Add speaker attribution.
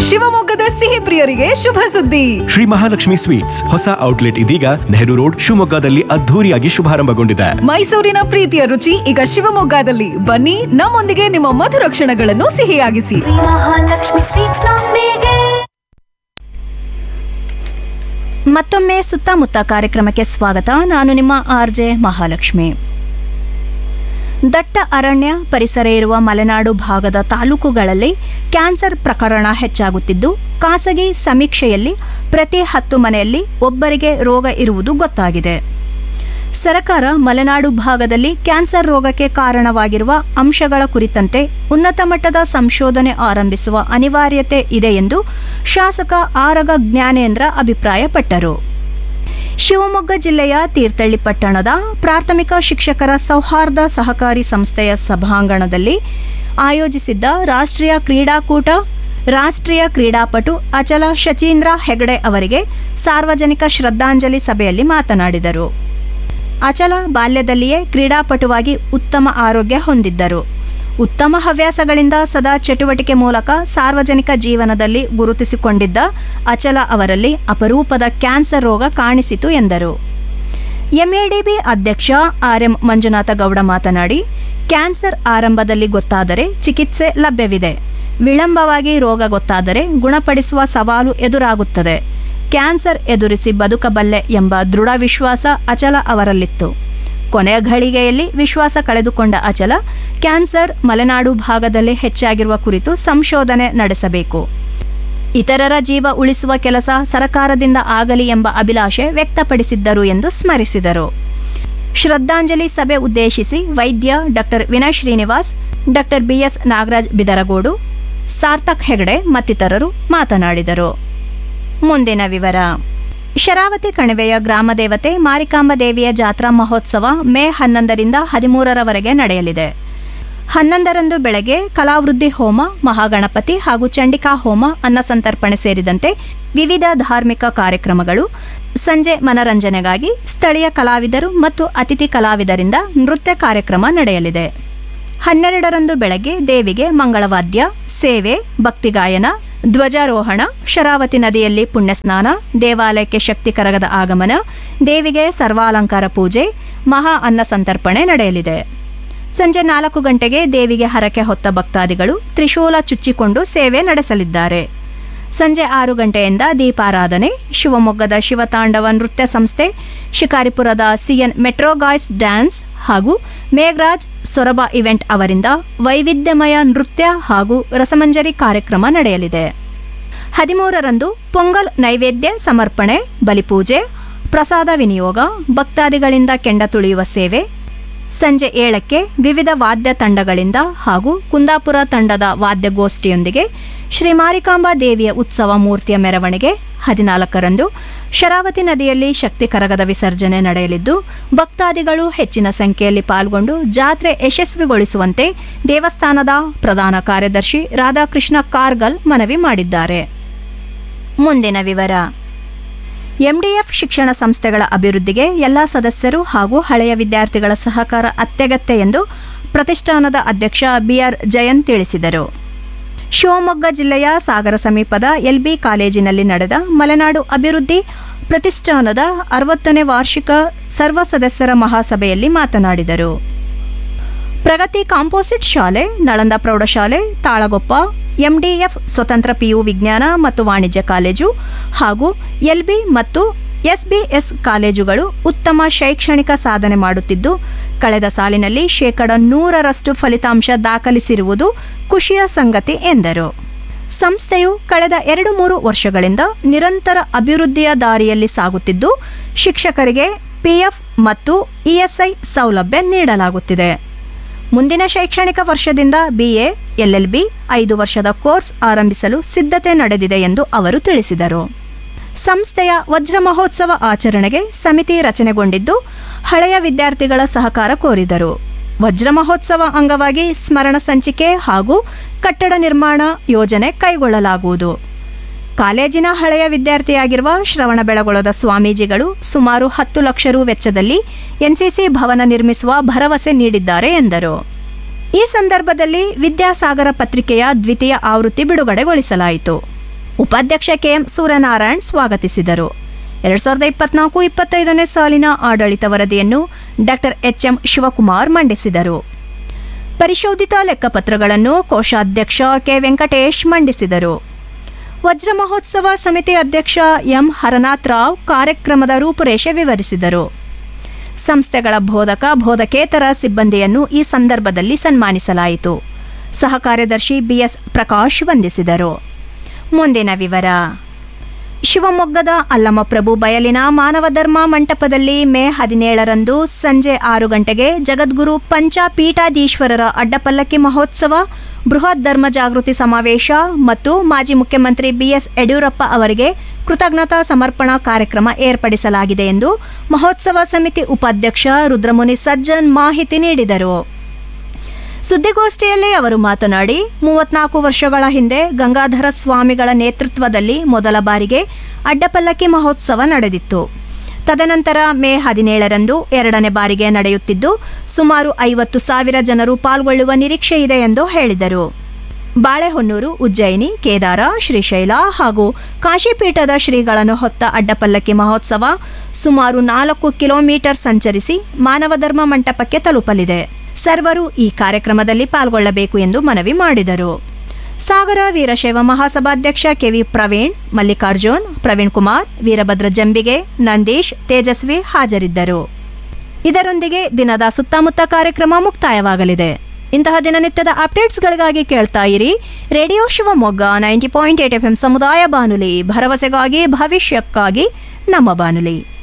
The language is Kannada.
Speaker 1: ಶಿವಮೊಗ್ಗದ ಸಿಹಿ ಪ್ರಿಯರಿಗೆ ಶುಭ ಸುದ್ದಿ
Speaker 2: ಶ್ರೀ ಮಹಾಲಕ್ಷ್ಮಿ ಸ್ವೀಟ್ಸ್ ಹೊಸ ಔಟ್ಲೆಟ್ ಇದೀಗ ನೆಹರು ರೋಡ್ ಶಿವಮೊಗ್ಗದಲ್ಲಿ ಅದ್ಧೂರಿಯಾಗಿ ಶುಭಾರಂಭಗೊಂಡಿದೆ
Speaker 1: ಮೈಸೂರಿನ ಪ್ರೀತಿಯ ರುಚಿ ಈಗ ಶಿವಮೊಗ್ಗದಲ್ಲಿ ಬನ್ನಿ ನಮ್ಮೊಂದಿಗೆ ನಿಮ್ಮ ಮಧುರ ಕ್ಷಣಗಳನ್ನು ಸಿಹಿಯಾಗಿಸಿ
Speaker 3: ಮಹಾಲಕ್ಷ್ಮಿ ಸ್ವೀಟ್ಸ್ ನೊಂದಿಗೆ
Speaker 4: ಮತ್ತೊಮ್ಮೆ ಸುತ್ತಮುತ್ತ ಕಾರ್ಯಕ್ರಮಕ್ಕೆ ಸ್ವಾಗತ ನಾನು ನಿಮ್ಮ ಆರ್ ಜೆ ಮಹಾಲಕ್ಷ್ಮಿ ದಟ್ಟ ಅರಣ್ಯ ಪರಿಸರ ಇರುವ ಮಲೆನಾಡು ಭಾಗದ ತಾಲೂಕುಗಳಲ್ಲಿ ಕ್ಯಾನ್ಸರ್ ಪ್ರಕರಣ ಹೆಚ್ಚಾಗುತ್ತಿದ್ದು ಖಾಸಗಿ ಸಮೀಕ್ಷೆಯಲ್ಲಿ ಪ್ರತಿ ಹತ್ತು ಮನೆಯಲ್ಲಿ ಒಬ್ಬರಿಗೆ ರೋಗ ಇರುವುದು ಗೊತ್ತಾಗಿದೆ ಸರ್ಕಾರ ಮಲೆನಾಡು ಭಾಗದಲ್ಲಿ ಕ್ಯಾನ್ಸರ್ ರೋಗಕ್ಕೆ ಕಾರಣವಾಗಿರುವ ಅಂಶಗಳ ಕುರಿತಂತೆ ಉನ್ನತ ಮಟ್ಟದ ಸಂಶೋಧನೆ ಆರಂಭಿಸುವ ಅನಿವಾರ್ಯತೆ ಇದೆ ಎಂದು ಶಾಸಕ ಆರಗ ಜ್ಞಾನೇಂದ್ರ ಅಭಿಪ್ರಾಯಪಟ್ಟರು ಶಿವಮೊಗ್ಗ ಜಿಲ್ಲೆಯ ತೀರ್ಥಹಳ್ಳಿ ಪಟ್ಟಣದ ಪ್ರಾಥಮಿಕ ಶಿಕ್ಷಕರ ಸೌಹಾರ್ದ ಸಹಕಾರಿ ಸಂಸ್ಥೆಯ ಸಭಾಂಗಣದಲ್ಲಿ ಆಯೋಜಿಸಿದ್ದ ರಾಷ್ಟ್ರೀಯ ಕ್ರೀಡಾಕೂಟ ರಾಷ್ಟ್ರೀಯ ಕ್ರೀಡಾಪಟು ಅಚಲ ಶಚೀಂದ್ರ ಹೆಗಡೆ ಅವರಿಗೆ ಸಾರ್ವಜನಿಕ ಶ್ರದ್ಧಾಂಜಲಿ ಸಭೆಯಲ್ಲಿ ಮಾತನಾಡಿದರು ಅಚಲ ಬಾಲ್ಯದಲ್ಲಿಯೇ ಕ್ರೀಡಾಪಟುವಾಗಿ ಉತ್ತಮ ಆರೋಗ್ಯ ಹೊಂದಿದ್ದರು ಉತ್ತಮ ಹವ್ಯಾಸಗಳಿಂದ ಸದಾ ಚಟುವಟಿಕೆ ಮೂಲಕ ಸಾರ್ವಜನಿಕ ಜೀವನದಲ್ಲಿ ಗುರುತಿಸಿಕೊಂಡಿದ್ದ ಅಚಲ ಅವರಲ್ಲಿ ಅಪರೂಪದ ಕ್ಯಾನ್ಸರ್ ರೋಗ ಕಾಣಿಸಿತು ಎಂದರು ಎಂಎಡಿಬಿ ಅಧ್ಯಕ್ಷ ಆರ್ಎಂ ಮಂಜುನಾಥ ಗೌಡ ಮಾತನಾಡಿ ಕ್ಯಾನ್ಸರ್ ಆರಂಭದಲ್ಲಿ ಗೊತ್ತಾದರೆ ಚಿಕಿತ್ಸೆ ಲಭ್ಯವಿದೆ ವಿಳಂಬವಾಗಿ ರೋಗ ಗೊತ್ತಾದರೆ ಗುಣಪಡಿಸುವ ಸವಾಲು ಎದುರಾಗುತ್ತದೆ ಕ್ಯಾನ್ಸರ್ ಎದುರಿಸಿ ಬದುಕಬಲ್ಲೆ ಎಂಬ ದೃಢ ವಿಶ್ವಾಸ ಅಚಲ ಅವರಲ್ಲಿತ್ತು ಕೊನೆಯ ಘಳಿಗೆಯಲ್ಲಿ ವಿಶ್ವಾಸ ಕಳೆದುಕೊಂಡ ಅಚಲ ಕ್ಯಾನ್ಸರ್ ಮಲೆನಾಡು ಭಾಗದಲ್ಲಿ ಹೆಚ್ಚಾಗಿರುವ ಕುರಿತು ಸಂಶೋಧನೆ ನಡೆಸಬೇಕು ಇತರರ ಜೀವ ಉಳಿಸುವ ಕೆಲಸ ಸರಕಾರದಿಂದ ಆಗಲಿ ಎಂಬ ಅಭಿಲಾಷೆ ವ್ಯಕ್ತಪಡಿಸಿದ್ದರು ಎಂದು ಸ್ಮರಿಸಿದರು ಶ್ರದ್ಧಾಂಜಲಿ ಸಭೆ ಉದ್ದೇಶಿಸಿ ವೈದ್ಯ doctor Vinay Srinivas doctor B S Nagaraj Bidaragodu Sarthak Hegde ಮತ್ತಿತರರು ಮಾತನಾಡಿದರು ಮುಂದಿನ ವಿವರ ಶರಾವತಿ ಕಣಿವೆಯ ಗ್ರಾಮ ದೇವತೆ ಮಾರಿಕಾಂಬ ದೇವಿಯ ಜಾತ್ರಾ ಮಹೋತ್ಸವ ಮೇ ಹನ್ನೊಂದರಿಂದ ಹದಿಮೂರರವರೆಗೆ ನಡೆಯಲಿದೆ ಹನ್ನೊಂದರಂದು ಬೆಳಗ್ಗೆ ಕಲಾವೃದ್ಧಿ ಹೋಮ ಮಹಾಗಣಪತಿ ಹಾಗೂ ಚಂಡಿಕಾ ಹೋಮ ಅನ್ನಸಂತರ್ಪಣೆ ಸೇರಿದಂತೆ ವಿವಿಧ ಧಾರ್ಮಿಕ ಕಾರ್ಯಕ್ರಮಗಳು ಸಂಜೆ ಮನರಂಜನೆಗಾಗಿ ಸ್ಥಳೀಯ ಕಲಾವಿದರು ಮತ್ತು ಅತಿಥಿ ಕಲಾವಿದರಿಂದ ನೃತ್ಯ ಕಾರ್ಯಕ್ರಮ ನಡೆಯಲಿದೆ ಹನ್ನೆರಡರಂದು ಬೆಳಗ್ಗೆ ದೇವಿಗೆ ಮಂಗಳವಾದ್ಯ ಸೇವೆ ಭಕ್ತಿಗಾಯನ ಧ್ವಜಾರೋಹಣ ಶರಾವತಿ ನದಿಯಲ್ಲಿ ಪುಣ್ಯಸ್ನಾನ ದೇವಾಲಯಕ್ಕೆ ಶಕ್ತಿ ಕರಗದ ಆಗಮನ ದೇವಿಗೆ ಸರ್ವಾಲಂಕಾರ ಪೂಜೆ ಮಹಾ ಅನ್ನ ಸಂತರ್ಪಣೆ ನಡೆಯಲಿದೆ ಸಂಜೆ ನಾಲ್ಕು ಗಂಟೆಗೆ ದೇವಿಗೆ ಹರಕೆ ಹೊತ್ತ ಭಕ್ತಾದಿಗಳು ತ್ರಿಶೂಲ ಚುಚ್ಚಿಕೊಂಡು ಸೇವೆ ನಡೆಸಲಿದ್ದಾರೆ ಸಂಜೆ ಆರು ಗಂಟೆಯಿಂದ ದೀಪಾರಾಧನೆ ಶಿವಮೊಗ್ಗದ ಶಿವತಾಂಡವ ನೃತ್ಯ ಸಂಸ್ಥೆ ಶಿಕಾರಿಪುರದ ಸಿಎನ್ ಮೆಟ್ರೋಗಾಯ್ಸ್ ಡ್ಯಾನ್ಸ್ ಹಾಗೂ ಮೇಘರಾಜ್ ಸೊರಬ ಇವೆಂಟ್ ಅವರಿಂದ ವೈವಿಧ್ಯಮಯ ನೃತ್ಯ ಹಾಗೂ ರಸಮಂಜರಿ ಕಾರ್ಯಕ್ರಮ ನಡೆಯಲಿದೆ ಹದಿಮೂರರಂದು ಪೊಂಗಲ್ ನೈವೇದ್ಯ ಸಮರ್ಪಣೆ ಬಲಿಪೂಜೆ ಪ್ರಸಾದ ವಿನಿಯೋಗ ಭಕ್ತಾದಿಗಳಿಂದ ಕೆಂಡ ತುಳಿಯುವ ಸೇವೆ ಸಂಜೆ ಏಳಕ್ಕೆ ವಿವಿಧ ವಾದ್ಯ ತಂಡಗಳಿಂದ ಹಾಗೂ ಕುಂದಾಪುರ ತಂಡದ ವಾದ್ಯಗೋಷ್ಠಿಯೊಂದಿಗೆ ಶ್ರೀ ಮಾರಿಕಾಂಬಾ ದೇವಿಯ ಉತ್ಸವ ಮೂರ್ತಿಯ ಮೆರವಣಿಗೆ ಹದಿನಾಲ್ಕರಂದು ಶರಾವತಿ ನದಿಯಲ್ಲಿ ಶಕ್ತಿ ಕರಗದ ವಿಸರ್ಜನೆ ನಡೆಯಲಿದ್ದು ಭಕ್ತಾದಿಗಳು ಹೆಚ್ಚಿನ ಸಂಖ್ಯೆಯಲ್ಲಿ ಪಾಲ್ಗೊಂಡು ಜಾತ್ರೆ ಯಶಸ್ವಿಗೊಳಿಸುವಂತೆ ದೇವಸ್ಥಾನದ ಪ್ರಧಾನ ಕಾರ್ಯದರ್ಶಿ ರಾಧಾಕೃಷ್ಣ ಕಾರ್ಗಲ್ ಮನವಿ ಮಾಡಿದ್ದಾರೆ ಮುಂದಿನ ವಿವರ ಎಂಡಿಎಫ್ ಶಿಕ್ಷಣ ಸಂಸ್ಥೆಗಳ ಅಭಿವೃದ್ಧಿಗೆ ಎಲ್ಲ ಸದಸ್ಯರು ಹಾಗೂ ಹಳೆಯ ವಿದ್ಯಾರ್ಥಿಗಳ ಸಹಕಾರ ಅತ್ಯಗತ್ಯ ಎಂದು ಪ್ರತಿಷ್ಠಾನದ ಅಧ್ಯಕ್ಷ ಬಿಆರ್ ಜಯಂತ್ ತಿಳಿಸಿದರು ಶಿವಮೊಗ್ಗ ಜಿಲ್ಲೆಯ ಸಾಗರ ಸಮೀಪದ ಎಲ್ಬಿ ಕಾಲೇಜಿನಲ್ಲಿ ನಡೆದ ಮಲೆನಾಡು ಅಭಿವೃದ್ಧಿ ಪ್ರತಿಷ್ಠಾನದ ಅರವತ್ತನೇ ವಾರ್ಷಿಕ ಸರ್ವ ಸದಸ್ಯರ ಮಹಾಸಭೆಯಲ್ಲಿ ಮಾತನಾಡಿದರು ಪ್ರಗತಿ ಕಾಂಪೋಸಿಟ್ ಶಾಲೆ ನಳಂದ ಪ್ರೌಢಶಾಲೆ ತಾಳಗೊಪ್ಪ ಎಂಡಿಎಫ್ ಸ್ವತಂತ್ರ ಪಿಯು ವಿಜ್ಞಾನ ಮತ್ತು ವಾಣಿಜ್ಯ ಕಾಲೇಜು ಹಾಗೂ ಎಲ್ಬಿ ಮತ್ತು ಎಸ್ಬಿಎಸ್ ಕಾಲೇಜುಗಳು ಉತ್ತಮ ಶೈಕ್ಷಣಿಕ ಸಾಧನೆ ಮಾಡುತ್ತಿದ್ದು ಕಳೆದ ಸಾಲಿನಲ್ಲಿ ಶೇಕಡ ನೂರರಷ್ಟು ಫಲಿತಾಂಶ ದಾಖಲಿಸಿರುವುದು ಖುಷಿಯ ಸಂಗತಿ ಎಂದರು ಸಂಸ್ಥೆಯು ಕಳೆದ ಎರಡು ಮೂರು ವರ್ಷಗಳಿಂದ ನಿರಂತರ ಅಭಿವೃದ್ಧಿಯ ದಾರಿಯಲ್ಲಿ ಸಾಗುತ್ತಿದ್ದು ಶಿಕ್ಷಕರಿಗೆ ಪಿಎಫ್ ಮತ್ತು ಇಎಸ್ಐ ಸೌಲಭ್ಯ ನೀಡಲಾಗುತ್ತಿದೆ ಮುಂದಿನ ಶೈಕ್ಷಣಿಕ ವರ್ಷದಿಂದ ಬಿಎ ಎಲ್ಎಲ್ಬಿ ಐದು ವರ್ಷದ ಕೋರ್ಸ್ ಆರಂಭಿಸಲು ಸಿದ್ಧತೆ ನಡೆದಿದೆ ಎಂದು ಅವರು ತಿಳಿಸಿದರು ಸಂಸ್ಥೆಯ ವಜ್ರ ಮಹೋತ್ಸವ ಆಚರಣೆಗೆ ಸಮಿತಿ ರಚನೆಗೊಂಡಿದ್ದು ಹಳೆಯ ವಿದ್ಯಾರ್ಥಿಗಳ ಸಹಕಾರ ಕೋರಿದರು ವಜ್ರ ಮಹೋತ್ಸವ ಅಂಗವಾಗಿ ಸ್ಮರಣ ಸಂಚಿಕೆ ಹಾಗೂ ಕಟ್ಟಡ ನಿರ್ಮಾಣ ಯೋಜನೆ ಕೈಗೊಳ್ಳಲಾಗುವುದು ಕಾಲೇಜಿನ ಹಳೆಯ ವಿದ್ಯಾರ್ಥಿಯಾಗಿರುವ ಶ್ರವಣ ಬೆಳಗೊಳದ ಸ್ವಾಮೀಜಿಗಳು ಸುಮಾರು ಹತ್ತು ಲಕ್ಷ ರು ವೆಚ್ಚದಲ್ಲಿ ಎನ್ಸಿಸಿ ಭವನ ನಿರ್ಮಿಸುವ ಭರವಸೆ ನೀಡಿದ್ದಾರೆ ಎಂದರು ಈ ಸಂದರ್ಭದಲ್ಲಿ ವಿದ್ಯಾಸಾಗರ ಪತ್ರಿಕೆಯ ದ್ವಿತೀಯ ಆವೃತ್ತಿ ಬಿಡುಗಡೆಗೊಳಿಸಲಾಯಿತು ಉಪಾಧ್ಯಕ್ಷ ಕೆಎಂ ಸೂರ್ಯನಾರಾಯಣ್ ಸ್ವಾಗತಿಸಿದರು ಎರಡ್ ಸಾವಿರದ ಇಪ್ಪತ್ನಾಲ್ಕು ಇಪ್ಪತ್ತೈದನೇ ಸಾಲಿನ ಆಡಳಿತ ವರದಿಯನ್ನು ಡಾಕ್ಟರ್ ಎಚ್ ಎಂ ಶಿವಕುಮಾರ್ ಮಂಡಿಸಿದರು ಪರಿಶೋಧಿತ ಲೆಕ್ಕಪತ್ರಗಳನ್ನು ಕೋಶಾಧ್ಯಕ್ಷ ಕೆ ವೆಂಕಟೇಶ್ ಮಂಡಿಸಿದರು ವಜ್ರ ಮಹೋತ್ಸವ ಸಮಿತಿ ಅಧ್ಯಕ್ಷ ಎಂ ಹರನಾಥ್ ರಾವ್ ಕಾರ್ಯಕ್ರಮದ ರೂಪುರೇಷೆ ವಿವರಿಸಿದರು ಸಂಸ್ಥೆಗಳ ಬೋಧಕ ಬೋಧಕೇತರ ಸಿಬ್ಬಂದಿಯನ್ನು ಈ ಸಂದರ್ಭದಲ್ಲಿ ಸನ್ಮಾನಿಸಲಾಯಿತು ಸಹ ಕಾರ್ಯದರ್ಶಿ ಬಿಎಸ್ ಪ್ರಕಾಶ್ ವಂದಿಸಿದರು ಮುಂದಿನ ವಿವರ ಶಿವಮೊಗ್ಗದ ಅಲ್ಲಮಪ್ರಭು ಬಯಲಿನ ಮಾನವ ಧರ್ಮ ಮಂಟಪದಲ್ಲಿ ಮೇ ಹದಿನೇಳರಂದು ಸಂಜೆ ಆರು ಗಂಟೆಗೆ ಜಗದ್ಗುರು ಪಂಚಪೀಠಾಧೀಶ್ವರರ ಅಡ್ಡಪಲ್ಲಕ್ಕಿ ಮಹೋತ್ಸವ ಬೃಹತ್ ಧರ್ಮ ಜಾಗೃತಿ ಸಮಾವೇಶ ಮತ್ತು ಮಾಜಿ ಮುಖ್ಯಮಂತ್ರಿ ಬಿಎಸ್ ಯಡಿಯೂರಪ್ಪ ಅವರಿಗೆ ಕೃತಜ್ಞತಾ ಸಮರ್ಪಣಾ ಕಾರ್ಯಕ್ರಮ ಏರ್ಪಡಿಸಲಾಗಿದೆ ಎಂದು ಮಹೋತ್ಸವ ಸಮಿತಿ ಉಪಾಧ್ಯಕ್ಷ ರುದ್ರಮುನಿ ಸಜ್ಜನ್ ಮಾಹಿತಿ ನೀಡಿದರು ಸುದ್ದಿಗೋಷ್ಠಿಯಲ್ಲಿ ಅವರು ಮಾತನಾಡಿ ಮೂವತ್ನಾಲ್ಕು ವರ್ಷಗಳ ಹಿಂದೆ ಗಂಗಾಧರ ಸ್ವಾಮಿಗಳ ನೇತೃತ್ವದಲ್ಲಿ ಮೊದಲ ಬಾರಿಗೆ ಅಡ್ಡಪಲ್ಲಕ್ಕಿ ಮಹೋತ್ಸವ ನಡೆದಿತ್ತು ತದನಂತರ ಮೇ ಹದಿನೇಳರಂದು ಎರಡನೇ ಬಾರಿಗೆ ನಡೆಯುತ್ತಿದ್ದು ಸುಮಾರು ಐವತ್ತು ಸಾವಿರ ಜನರು ಪಾಲ್ಗೊಳ್ಳುವ ನಿರೀಕ್ಷೆ ಇದೆ ಎಂದು ಹೇಳಿದರು ಬಾಳೆಹೊನ್ನೂರು ಉಜ್ಜಯಿನಿ ಕೇದಾರ ಶ್ರೀಶೈಲ ಹಾಗೂ ಕಾಶಿಪೀಠದ ಶ್ರೀಗಳನ್ನು ಹೊತ್ತ ಅಡ್ಡಪಲ್ಲಕ್ಕಿ ಮಹೋತ್ಸವ ಸುಮಾರು ನಾಲ್ಕು ಕಿಲೋಮೀಟರ್ ಸಂಚರಿಸಿ ಮಾನವ ಧರ್ಮ ಮಂಟಪಕ್ಕೆ ತಲುಪಲಿದೆ ಸರ್ವರು ಈ ಕಾರ್ಯಕ್ರಮದಲ್ಲಿ ಪಾಲ್ಗೊಳ್ಳಬೇಕು ಎಂದು ಮನವಿ ಮಾಡಿದರು ಸಾಗರ ವೀರಶೈವ ಮಹಾಸಭಾಧ್ಯಕ್ಷ ಕೆವಿ ಪ್ರವೀಣ್ ಮಲ್ಲಿಕಾರ್ಜುನ್ ಪ್ರವೀಣ್ ಕುಮಾರ್ ವೀರಭದ್ರ ಜಂಬಿಗೆ ನಂದೀಶ್ ತೇಜಸ್ವಿ ಹಾಜರಿದ್ದರು ಇದರೊಂದಿಗೆ ದಿನದ ಸುತ್ತಮುತ್ತ ಕಾರ್ಯಕ್ರಮ ಮುಕ್ತಾಯವಾಗಲಿದೆ ಇಂತಹ ದಿನನಿತ್ಯದ ಅಪ್ಡೇಟ್ಸ್ಗಳಿಗಾಗಿ ಕೇಳ್ತಾ ಇರಿ radio Shivamogga ninety point eight F M ಸಮುದಾಯ ಬಾನುಲಿ ಭರವಸೆಗಾಗಿ ಭವಿಷ್ಯಕ್ಕಾಗಿ ನಮ್ಮ ಬಾನುಲಿ